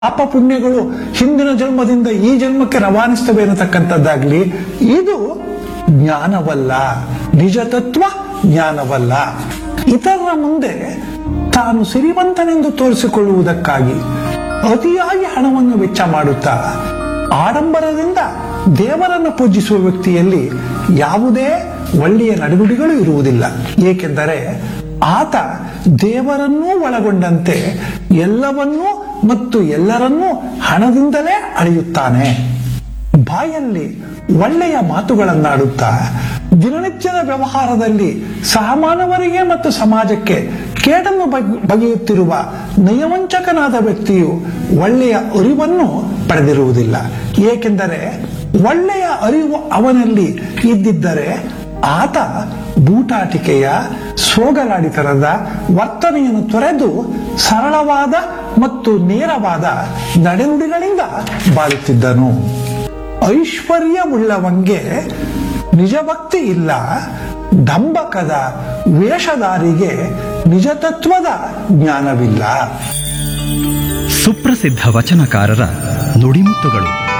ಪಾಪ ಪುಣ್ಯಗಳು ಹಿಂದಿನ ಜನ್ಮದಿಂದ ಈ ಜನ್ಮಕ್ಕೆ ರವಾನಿಸ್ತವೆ ಅನ್ನತಕ್ಕಂಥದ್ದಾಗ್ಲಿ ಇದು ಜ್ಞಾನವಲ್ಲ ನಿಜ ತತ್ವ ಜ್ಞಾನವಲ್ಲ ಇತರರ ಮುಂದೆ ತಾನು ಸಿರಿವಂತನೆಂದು ತೋರಿಸಿಕೊಳ್ಳುವುದಕ್ಕಾಗಿ ಅತಿಯಾಗಿ ಹಣವನ್ನು ವೆಚ್ಚ ಮಾಡುತ್ತಾ ಆಡಂಬರದಿಂದ ದೇವರನ್ನು ಪೂಜಿಸುವ ವ್ಯಕ್ತಿಯಲ್ಲಿ ಯಾವುದೇ ಒಳ್ಳೆಯ ನಡೆನುಡಿಗಳು ಇರುವುದಿಲ್ಲ ಏಕೆಂದರೆ ಆತ ದೇವರನ್ನೂ ಒಳಗೊಂಡಂತೆ ಎಲ್ಲವನ್ನೂ ಮತ್ತು ಎಲ್ಲರನ್ನೂ ಹಣದಿಂದಲೇ ಅಳೆಯುತ್ತಾನೆ ಬಾಯಲ್ಲಿ ಒಳ್ಳೆಯ ಮಾತುಗಳನ್ನಾಡುತ್ತಾ ದಿನನಿತ್ಯದ ವ್ಯವಹಾರದಲ್ಲಿ ಸಹಮಾನವರಿಗೆ ಮತ್ತು ಸಮಾಜಕ್ಕೆ ಕೇಡನ್ನು ಬಗೆ- ಬಗೆಯುತ್ತಿರುವ ನಯವಂಚಕನಾದ ವ್ಯಕ್ತಿಯು ಒಳ್ಳೆಯ ಅರಿವನ್ನು ಪಡೆದಿರುವುದಿಲ್ಲ ಏಕೆಂದರೆ ಒಳ್ಳೆಯ ಅರಿವು ಅವನಲ್ಲಿ ಇದ್ದಿದ್ದರೆ ಆತ ಬೂಟಾಟಿಕೆಯ ಸೋಗಲಾಡಿತನದ ವರ್ತನೆಯನ್ನು ತೊರೆದು ಸರಳವಾದ ಮತ್ತು ನೇರವಾದ ನಡೆನುಡಿಗಳಿಂದ ಬಾಳುತ್ತಿದ್ದನು ಐಶ್ವರ್ಯವುಳ್ಳವಂಗೆ ನಿಜಭಕ್ತಿ ಇಲ್ಲ ದಂಬಕದ ವೇಷಧಾರಿಗೆ ನಿಜತತ್ವದ ಜ್ಞಾನವಿಲ್ಲ ಸುಪ್ರಸಿದ್ಧ ವಚನಕಾರರ ನುಡಿಮುತ್ತುಗಳು